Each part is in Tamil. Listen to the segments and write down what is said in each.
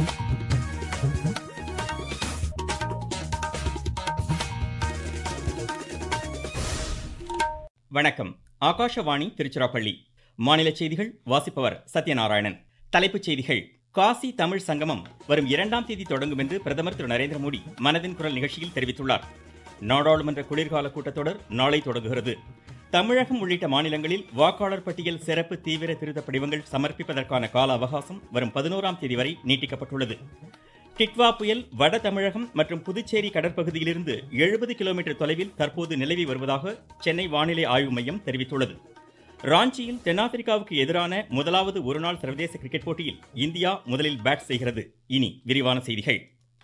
வணக்கம் ஆகாஷவாணி திருச்சிராப்பள்ளி மாநில செய்திகள் வாசிப்பவர் சத்யநாராயணன் தலைப்புச் செய்திகள் காசி தமிழ் சங்கமம் வரும் இரண்டாம் தேதி தொடங்கும் என்று பிரதமர் திரு நரேந்திர மோடி மனதின் குரல் நிகழ்ச்சியில் தெரிவித்துள்ளார் நாடாளுமன்ற குளிர்கால கூட்டத்தொடர் நாளை தொடங்குகிறது தமிழகம் உள்ளிட்ட மாநிலங்களில் வாக்காளர் பட்டியல் சிறப்பு தீவிர திருத்த படிவங்கள் சமர்ப்பிப்பதற்கான கால அவகாசம் வரும் பதினோராம் தேதி வரை நீட்டிக்கப்பட்டுள்ளது டிட்வா புயல் வட தமிழகம் மற்றும் புதுச்சேரி கடற்பகுதியிலிருந்து எழுபது கிலோமீட்டர் தொலைவில் தற்போது நிலவி வருவதாக சென்னை வானிலை ஆய்வு மையம் தெரிவித்துள்ளது ராஞ்சியில் தென்னாப்பிரிக்காவுக்கு எதிரான முதலாவது ஒருநாள் சர்வதேச கிரிக்கெட் போட்டியில் இந்தியா முதலில் பேட் செய்கிறது இனி விரிவான செய்திகள்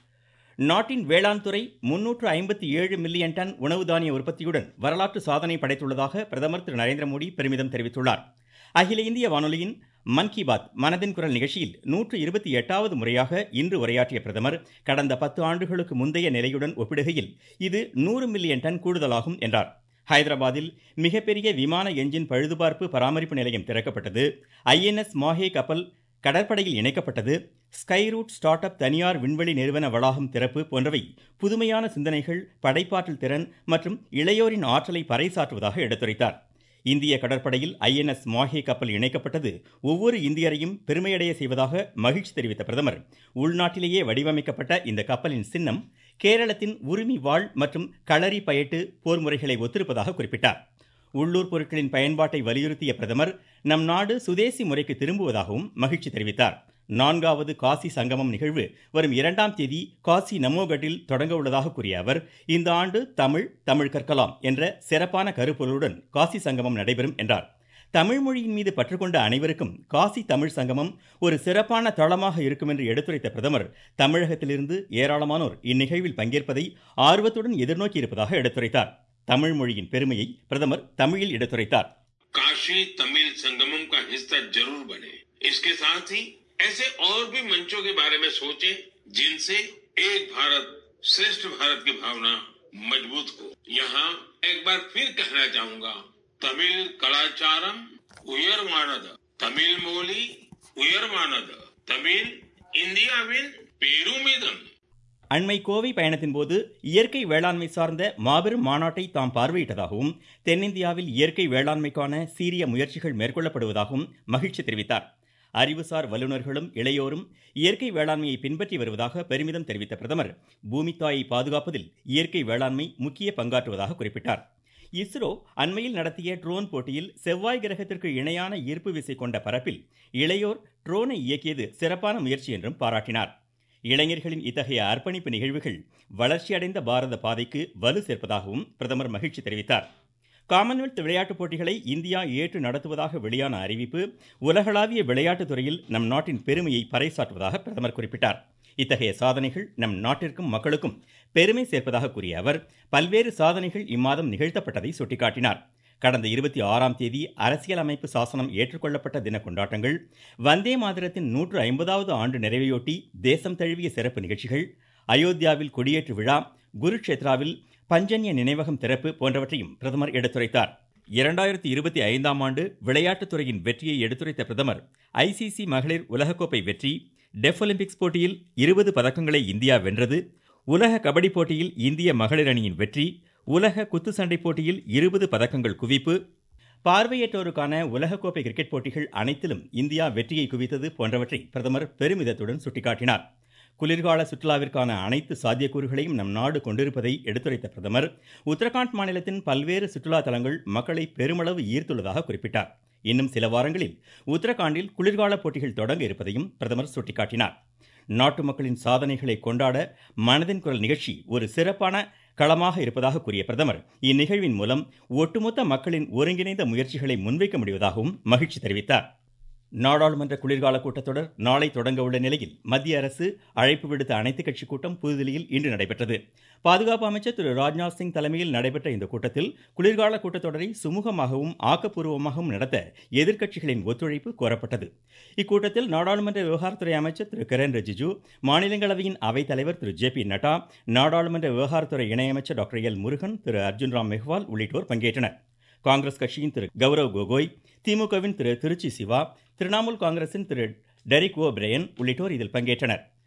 நாட்டின் வேளாண் துறை முன்னூற்று ஐம்பத்தி ஏழு மில்லியன் டன் உணவு தானிய உற்பத்தியுடன் வரலாற்று சாதனை படைத்துள்ளதாக பிரதமர் திரு நரேந்திர மோடி பெருமிதம் தெரிவித்துள்ளார் அகில இந்திய வானொலியின் மன் கி பாத் மனதின் குரல் நிகழ்ச்சியில் நூற்று இருபத்தி எட்டாவது முறையாக இன்று உரையாற்றிய பிரதமர் கடந்த பத்து ஆண்டுகளுக்கு முந்தைய நிலையுடன் ஒப்பிடுகையில் இது நூறு மில்லியன் டன் கூடுதலாகும் என்றார் ஹைதராபாத்தில் மிகப்பெரிய விமான எஞ்சின் பழுதுபார்ப்பு பராமரிப்பு நிலையம் திறக்கப்பட்டது ஐஎன்எஸ் மாஹே கப்பல் கடற்படையில் இணைக்கப்பட்டது ஸ்கை ரூட் ஸ்டார்ட் அப் தனியார் விண்வெளி நிறுவன வளாகம் திறப்பு போன்றவை புதுமையான சிந்தனைகள் படைப்பாற்றல் திறன் மற்றும் இளையோரின் ஆற்றலை பறைசாற்றுவதாக எடுத்துரைத்தார் இந்திய கடற்படையில் ஐஎன்எஸ் மாஹே கப்பல் இணைக்கப்பட்டது ஒவ்வொரு இந்தியரையும் பெருமையடைய செய்வதாக மகிழ்ச்சி தெரிவித்த பிரதமர் உள்நாட்டிலேயே வடிவமைக்கப்பட்ட இந்த கப்பலின் சின்னம் கேரளத்தின் உரிமை வாழ் மற்றும் களரி பயட்டு போர் முறைகளை ஒத்திருப்பதாக குறிப்பிட்டார் உள்ளூர் பொருட்களின் பயன்பாட்டை வலியுறுத்திய பிரதமர் நம் நாடு சுதேசி முறைக்கு திரும்புவதாகவும் மகிழ்ச்சி தெரிவித்தார் நான்காவது காசி சங்கமம் நிகழ்வு வரும் இரண்டாம் தேதி காசி நமோகட்டில் தொடங்க உள்ளதாக கூறிய அவர் இந்த ஆண்டு தமிழ் தமிழ் கற்கலாம் என்ற சிறப்பான கருப்பொருளுடன் காசி சங்கமம் நடைபெறும் என்றார் தமிழ் மொழியின் மீது பற்றுக்கொண்ட அனைவருக்கும் காசி தமிழ் சங்கமம் ஒரு சிறப்பான தளமாக இருக்கும் என்று எடுத்துரைத்த பிரதமர் தமிழகத்திலிருந்து ஏராளமானோர் இந்நிகழ்வில் பங்கேற்பதை ஆர்வத்துடன் எதிர்நோக்கி இருப்பதாக எடுத்துரைத்தார் தமிழ் மொழியின் பெருமையை பிரதமர் தமிழில் எடுத்துரைத்தார் काशी तमिल संगमम का हिस्सा जरूर बने इसके साथ ही ऐसे और भी मंचों के बारे में सोचें जिनसे एक भारत श्रेष्ठ भारत की भावना मजबूत हो यहाँ एक बार फिर कहना चाहूंगा तमिल कलाचारम उयरमानद तमिल मोली उयरमानद तमिल இந்தியாவின் பெருமிதம் அண்மை கோவை பயணத்தின் போது இயற்கை வேளாண்மை சார்ந்த மாபெரும் மாநாட்டை தாம் பார்வையிட்டதாகவும் தென்னிந்தியாவில் இயற்கை வேளாண்மைக்கான சீரிய முயற்சிகள் மேற்கொள்ளப்படுவதாகவும் மகிழ்ச்சி தெரிவித்தார் அறிவுசார் வல்லுநர்களும் இளையோரும் இயற்கை வேளாண்மையை பின்பற்றி வருவதாக பெருமிதம் தெரிவித்த பிரதமர் பூமித்தாயை பாதுகாப்பதில் இயற்கை வேளாண்மை முக்கிய பங்காற்றுவதாக குறிப்பிட்டார் இஸ்ரோ அண்மையில் நடத்திய ட்ரோன் போட்டியில் செவ்வாய் கிரகத்திற்கு இணையான ஈர்ப்பு விசை கொண்ட பரப்பில் இளையோர் ட்ரோனை இயக்கியது சிறப்பான முயற்சி என்றும் பாராட்டினார் இளைஞர்களின் இத்தகைய அர்ப்பணிப்பு நிகழ்வுகள் வளர்ச்சியடைந்த பாரத பாதைக்கு வலு சேர்ப்பதாகவும் பிரதமர் மகிழ்ச்சி தெரிவித்தார் காமன்வெல்த் விளையாட்டுப் போட்டிகளை இந்தியா ஏற்று நடத்துவதாக வெளியான அறிவிப்பு உலகளாவிய விளையாட்டுத் துறையில் நம் நாட்டின் பெருமையை பறைசாற்றுவதாக பிரதமர் குறிப்பிட்டார் இத்தகைய சாதனைகள் நம் நாட்டிற்கும் மக்களுக்கும் பெருமை சேர்ப்பதாக கூறிய அவர் பல்வேறு சாதனைகள் இம்மாதம் நிகழ்த்தப்பட்டதை சுட்டிக்காட்டினார் கடந்த இருபத்தி ஆறாம் தேதி அரசியலமைப்பு சாசனம் ஏற்றுக்கொள்ளப்பட்ட தின கொண்டாட்டங்கள் வந்தே மாதரத்தின் நூற்று ஐம்பதாவது ஆண்டு நிறைவையொட்டி தேசம் தழுவிய சிறப்பு நிகழ்ச்சிகள் அயோத்தியாவில் கொடியேற்று விழா குருக்ஷேத்ராவில் பஞ்சன்ய நினைவகம் திறப்பு போன்றவற்றையும் பிரதமர் எடுத்துரைத்தார் இரண்டாயிரத்தி இருபத்தி ஐந்தாம் ஆண்டு விளையாட்டுத்துறையின் வெற்றியை எடுத்துரைத்த பிரதமர் ஐசிசி மகளிர் உலகக்கோப்பை வெற்றி டெஃப் ஒலிம்பிக்ஸ் போட்டியில் இருபது பதக்கங்களை இந்தியா வென்றது உலக கபடி போட்டியில் இந்திய மகளிர் அணியின் வெற்றி உலக குத்துச்சண்டை போட்டியில் இருபது பதக்கங்கள் குவிப்பு பார்வையற்றோருக்கான உலகக்கோப்பை கிரிக்கெட் போட்டிகள் அனைத்திலும் இந்தியா வெற்றியை குவித்தது போன்றவற்றை பிரதமர் பெருமிதத்துடன் சுட்டிக்காட்டினார் குளிர்கால சுற்றுலாவிற்கான அனைத்து சாத்தியக்கூறுகளையும் நம் நாடு கொண்டிருப்பதை எடுத்துரைத்த பிரதமர் உத்தரகாண்ட் மாநிலத்தின் பல்வேறு சுற்றுலா தலங்கள் மக்களை பெருமளவு ஈர்த்துள்ளதாக குறிப்பிட்டார் இன்னும் சில வாரங்களில் உத்தரகாண்டில் குளிர்கால போட்டிகள் தொடங்க இருப்பதையும் பிரதமர் சுட்டிக்காட்டினார் நாட்டு மக்களின் சாதனைகளை கொண்டாட மனதின் குரல் நிகழ்ச்சி ஒரு சிறப்பான களமாக இருப்பதாக கூறிய பிரதமர் இந்நிகழ்வின் மூலம் ஒட்டுமொத்த மக்களின் ஒருங்கிணைந்த முயற்சிகளை முன்வைக்க முடிவதாகவும் மகிழ்ச்சி தெரிவித்தார் நாடாளுமன்ற குளிர்கால கூட்டத்தொடர் நாளை தொடங்க உள்ள நிலையில் மத்திய அரசு அழைப்பு விடுத்த அனைத்துக் கட்சி கூட்டம் புதுதில்லியில் இன்று நடைபெற்றது பாதுகாப்பு அமைச்சர் திரு ராஜ்நாத் சிங் தலைமையில் நடைபெற்ற இந்த கூட்டத்தில் குளிர்கால கூட்டத்தொடரை சுமூகமாகவும் ஆக்கப்பூர்வமாகவும் நடத்த எதிர்க்கட்சிகளின் ஒத்துழைப்பு கோரப்பட்டது இக்கூட்டத்தில் நாடாளுமன்ற விவகாரத்துறை அமைச்சர் திரு கிரண் ரிஜிஜு மாநிலங்களவையின் அவைத் தலைவர் திரு ஜே பி நட்டா நாடாளுமன்ற விவகாரத்துறை இணையமைச்சர் டாக்டர் எல் முருகன் திரு அர்ஜுன் ராம் மெஹ்வால் உள்ளிட்டோர் பங்கேற்றனர் காங்கிரஸ் கட்சியின் திரு கௌரவ் கோகோய் திமுகவின் திரு திருச்சி சிவா திரிணாமுல் காங்கிரசின் திரு டெரிக் ஓ பிரையன் உள்ளிட்டோர் இதில் பங்கேற்றனர்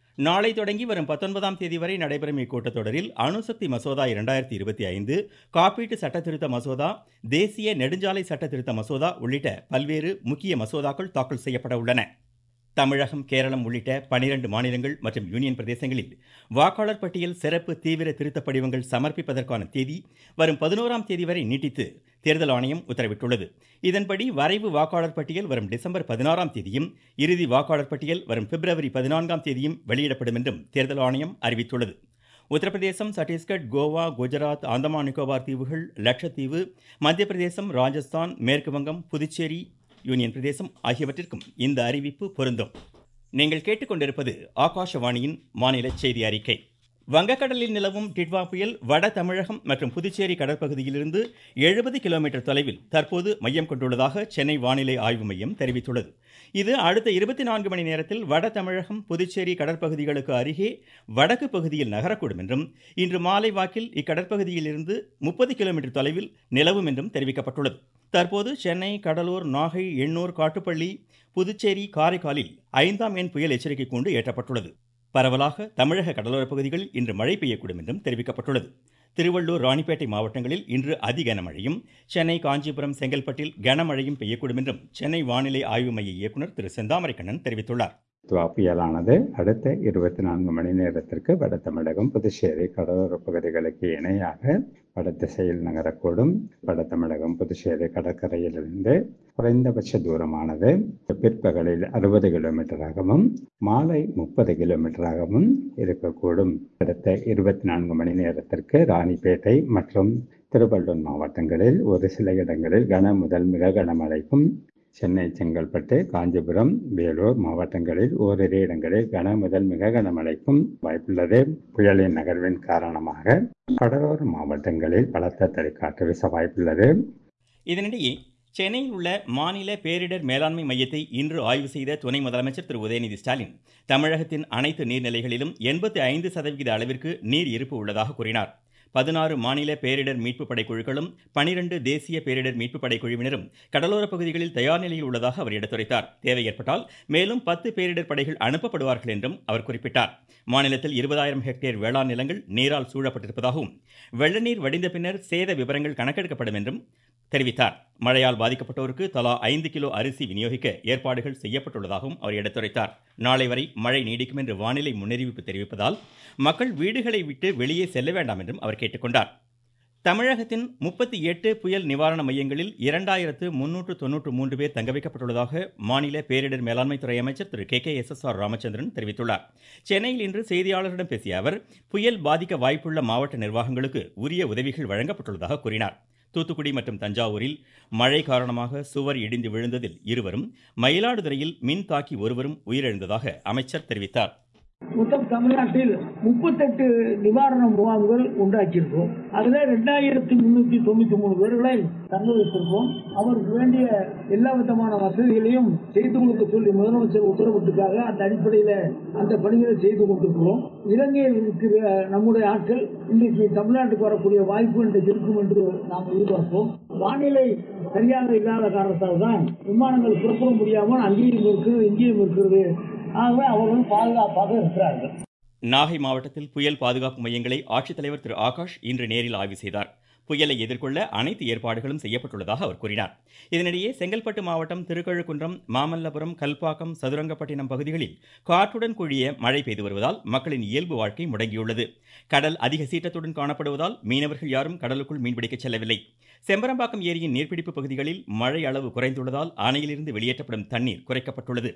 நாளை தொடங்கி வரும் பத்தொன்பதாம் தேதி வரை நடைபெறும் இக்கூட்டத்தொடரில் அணுசக்தி மசோதா இரண்டாயிரத்தி இருபத்தி ஐந்து காப்பீட்டு சட்டத்திருத்த மசோதா தேசிய நெடுஞ்சாலை சட்டத்திருத்த மசோதா உள்ளிட்ட பல்வேறு முக்கிய மசோதாக்கள் தாக்கல் செய்யப்பட உள்ளன தமிழகம் கேரளம் உள்ளிட்ட பனிரெண்டு மாநிலங்கள் மற்றும் யூனியன் பிரதேசங்களில் வாக்காளர் பட்டியல் சிறப்பு தீவிர திருத்தப் படிவங்கள் சமர்ப்பிப்பதற்கான தேதி வரும் பதினோராம் தேதி வரை நீட்டித்து தேர்தல் ஆணையம் உத்தரவிட்டுள்ளது இதன்படி வரைவு வாக்காளர் பட்டியல் வரும் டிசம்பர் பதினாறாம் தேதியும் இறுதி வாக்காளர் பட்டியல் வரும் பிப்ரவரி பதினான்காம் தேதியும் வெளியிடப்படும் என்றும் தேர்தல் ஆணையம் அறிவித்துள்ளது உத்தரப்பிரதேசம் சத்தீஸ்கர் கோவா குஜராத் அந்தமான் நிக்கோபார் தீவுகள் லட்சத்தீவு மத்திய பிரதேசம் ராஜஸ்தான் மேற்கு வங்கம் புதுச்சேரி யூனியன் பிரதேசம் ஆகியவற்றிற்கும் இந்த அறிவிப்பு பொருந்தும் நீங்கள் கேட்டுக்கொண்டிருப்பது ஆகாஷவாணியின் மாநில செய்தி அறிக்கை வங்கக்கடலில் நிலவும் டிட்வா புயல் வட தமிழகம் மற்றும் புதுச்சேரி கடற்பகுதியிலிருந்து எழுபது கிலோமீட்டர் தொலைவில் தற்போது மையம் கொண்டுள்ளதாக சென்னை வானிலை ஆய்வு மையம் தெரிவித்துள்ளது இது அடுத்த இருபத்தி நான்கு மணி நேரத்தில் வட தமிழகம் புதுச்சேரி கடற்பகுதிகளுக்கு அருகே வடக்கு பகுதியில் நகரக்கூடும் என்றும் இன்று மாலை வாக்கில் இக்கடற்பகுதியில் இருந்து முப்பது கிலோமீட்டர் தொலைவில் நிலவும் என்றும் தெரிவிக்கப்பட்டுள்ளது தற்போது சென்னை கடலூர் நாகை எண்ணூர் காட்டுப்பள்ளி புதுச்சேரி காரைக்காலில் ஐந்தாம் எண் புயல் எச்சரிக்கை கூண்டு ஏற்றப்பட்டுள்ளது பரவலாக தமிழக கடலோரப் பகுதிகளில் இன்று மழை பெய்யக்கூடும் என்றும் தெரிவிக்கப்பட்டுள்ளது திருவள்ளூர் ராணிப்பேட்டை மாவட்டங்களில் இன்று அதி கனமழையும் சென்னை காஞ்சிபுரம் செங்கல்பட்டில் கனமழையும் பெய்யக்கூடும் என்றும் சென்னை வானிலை ஆய்வு மைய இயக்குநர் திரு செந்தாமரைக்கண்ணன் தெரிவித்துள்ளார் துவா புயலானது அடுத்த இருபத்தி நான்கு மணி நேரத்திற்கு வட தமிழகம் புதுச்சேரி கடலோர பகுதிகளுக்கு இணையாக வட திசையில் நகரக்கூடும் வட தமிழகம் புதுச்சேரி கடற்கரையிலிருந்து குறைந்தபட்ச தூரமானது பிற்பகலில் அறுபது கிலோமீட்டராகவும் மாலை முப்பது கிலோமீட்டராகவும் இருக்கக்கூடும் அடுத்த இருபத்தி நான்கு மணி நேரத்திற்கு ராணிப்பேட்டை மற்றும் திருவள்ளூர் மாவட்டங்களில் ஒரு சில இடங்களில் கன முதல் மிக கனமழைக்கும் சென்னை செங்கல்பட்டு காஞ்சிபுரம் வேலூர் மாவட்டங்களில் ஓரிரு இடங்களில் கன முதல் மிக கனமழைக்கும் வாய்ப்புள்ளது புயலின் நகர்வின் காரணமாக கடலோர மாவட்டங்களில் பலத்த தடைக்காற்று வீச வாய்ப்புள்ளது இதனிடையே சென்னையில் உள்ள மாநில பேரிடர் மேலாண்மை மையத்தை இன்று ஆய்வு செய்த துணை முதலமைச்சர் திரு உதயநிதி ஸ்டாலின் தமிழகத்தின் அனைத்து நீர்நிலைகளிலும் எண்பத்தி ஐந்து சதவிகித அளவிற்கு நீர் இருப்பு உள்ளதாக கூறினார் பதினாறு மாநில பேரிடர் மீட்பு படை குழுக்களும் பனிரெண்டு தேசிய பேரிடர் மீட்பு படை குழுவினரும் கடலோர பகுதிகளில் தயார் நிலையில் உள்ளதாக அவர் எடுத்துரைத்தார் தேவை ஏற்பட்டால் மேலும் பத்து பேரிடர் படைகள் அனுப்பப்படுவார்கள் என்றும் அவர் குறிப்பிட்டார் மாநிலத்தில் இருபதாயிரம் ஹெக்டேர் வேளாண் நிலங்கள் நீரால் சூழப்பட்டிருப்பதாகவும் வெள்ள நீர் வடிந்த பின்னர் சேத விவரங்கள் கணக்கெடுக்கப்படும் என்றும் தெரிவித்தார் மழையால் பாதிக்கப்பட்டோருக்கு தலா ஐந்து கிலோ அரிசி விநியோகிக்க ஏற்பாடுகள் செய்யப்பட்டுள்ளதாகவும் அவர் எடுத்துரைத்தார் நாளை வரை மழை நீடிக்கும் என்று வானிலை முன்னறிவிப்பு தெரிவிப்பதால் மக்கள் வீடுகளை விட்டு வெளியே செல்ல வேண்டாம் என்றும் அவர் கேட்டுக்கொண்டார் தமிழகத்தின் முப்பத்தி எட்டு புயல் நிவாரண மையங்களில் இரண்டாயிரத்து முன்னூற்று தொன்னூற்று மூன்று பேர் தங்க வைக்கப்பட்டுள்ளதாக மாநில பேரிடர் மேலாண்மைத்துறை அமைச்சர் திரு K K S S R Ramachandran தெரிவித்துள்ளார் சென்னையில் இன்று செய்தியாளர்களிடம் பேசிய அவர் புயல் பாதிக்க வாய்ப்புள்ள மாவட்ட நிர்வாகங்களுக்கு உரிய உதவிகள் வழங்கப்பட்டுள்ளதாக கூறினார் தூத்துக்குடி மற்றும் தஞ்சாவூரில் மழை காரணமாக சுவர் இடிந்து விழுந்ததில் இருவரும் மயிலாடுதுறையில் மின் தாக்கி ஒருவரும் உயிரிழந்ததாக அமைச்சர் தெரிவித்தார் மொத்தம் தமிழ்நாட்டில் முப்பத்தெட்டு நிவாரண முகாம்கள் உண்டாக்கியிருக்கோம் அதுல ரெண்டாயிரத்தி முன்னூத்தி தொண்ணூத்தி மூணு பேர்களை தங்க வைத்திருக்கோம் அவருக்கு வேண்டிய எல்லா விதமான வசதிகளையும் செய்து கொடுக்க சொல்லி முதலமைச்சர் உத்தரவிட்டுக்காக அந்த அடிப்படையில அந்த பணிகளை செய்து கொண்டிருக்கிறோம் இலங்கையில் இருக்கிற நம்முடைய ஆட்கள் இன்றைக்கு தமிழ்நாட்டுக்கு வரக்கூடிய வாய்ப்பு இன்றைக்கு இருக்கும் என்று நாம் எதிர்பார்ப்போம் வானிலை சரியாக இல்லாத காரணத்தால் தான் விமானங்கள் புறப்பட முடியாமல் அங்கேயும் இருக்கிறது இங்கேயும் இருக்கிறது ஆகவே அவர்களும் பாதுகாப்பாக இருக்கிறார்கள் நாகை மாவட்டத்தில் புயல் பாதுகாப்பு மையங்களை ஆட்சித்தலைவர் திரு ஆகாஷ் இன்று நேரில் ஆய்வு செய்தார் புயலை எதிர்கொள்ள அனைத்து ஏற்பாடுகளும் செய்யப்பட்டுள்ளதாக அவர் கூறினார் இதனிடையே செங்கல்பட்டு மாவட்டம் திருக்கழுக்குன்றம் மாமல்லபுரம் கல்பாக்கம் சதுரங்கப்பட்டினம் பகுதிகளில் காற்றுடன் கூடிய மழை பெய்து வருவதால் மக்களின் இயல்பு வாழ்க்கை முடங்கியுள்ளது கடல் அதிக சீற்றத்துடன் காணப்படுவதால் மீனவர்கள் யாரும் கடலுக்குள் மீன்பிடிக்க செல்லவில்லை செம்பரம்பாக்கம் ஏரியின் நீர்பிடிப்பு பகுதிகளில் மழை அளவு குறைந்துள்ளதால் அணையிலிருந்து வெளியேற்றப்படும் தண்ணீர் குறைக்கப்பட்டுள்ளது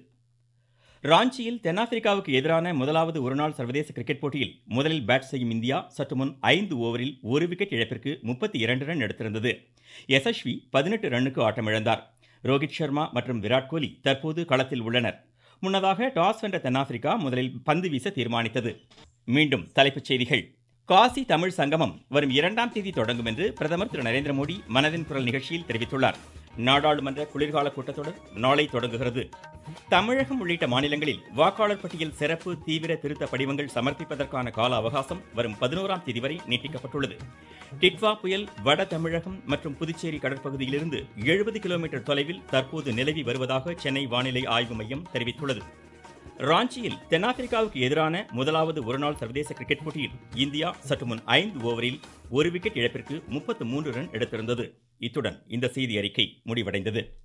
ராஞ்சியில் தென்னாப்பிரிக்காவுக்கு எதிரான முதலாவது ஒருநாள் சர்வதேச கிரிக்கெட் போட்டியில் முதலில் பேட் செய்யும் இந்தியா சற்று முன் ஐந்து ஓவரில் ஒரு விக்கெட் இழப்பிற்கு முப்பத்தி இரண்டு ரன் எடுத்திருந்தது யசஸ்வி பதினெட்டு ரன்னுக்கு ஆட்டமிழந்தார் ரோஹித் சர்மா மற்றும் விராட் கோலி தற்போது களத்தில் உள்ளனர் முன்னதாக டாஸ் வென்ற தென்னாப்பிரிக்கா முதலில் பந்து வீச தீர்மானித்தது மீண்டும் தலைப்புச் செய்திகள் காசி தமிழ் சங்கமம் வரும் இரண்டாம் தேதி தொடங்கும் என்று பிரதமர் திரு நரேந்திர மோடி மனதின் குரல் நிகழ்ச்சியில் தெரிவித்துள்ளார் நாடாளுமன்ற குளிர்கால கூட்டத்தொடர் நாளை தொடங்குகிறது தமிழகம் உள்ளிட்ட மாநிலங்களில் வாக்காளர் பட்டியல் சிறப்பு தீவிர திருத்த படிவங்கள் சமர்ப்பிப்பதற்கான கால அவகாசம் வரும் பதினோராம் தேதி வரை நீட்டிக்கப்பட்டுள்ளது டிட்வா புயல் வட தமிழகம் மற்றும் புதுச்சேரி கடற்பகுதியிலிருந்து எழுபது கிலோமீட்டர் தொலைவில் தற்போது நிலவி வருவதாக சென்னை வானிலை ஆய்வு மையம் தெரிவித்துள்ளது ராஞ்சியில் தென்னாப்பிரிக்காவுக்கு எதிரான முதலாவது ஒருநாள் சர்வதேச கிரிக்கெட் போட்டியில் இந்தியா சற்று முன் ஐந்து ஓவரில் ஒரு விக்கெட் இழப்பிற்கு முப்பத்து மூன்று ரன் எடுத்திருந்தது இத்துடன் இந்த செய்தி அறிக்கை முடிவடைந்தது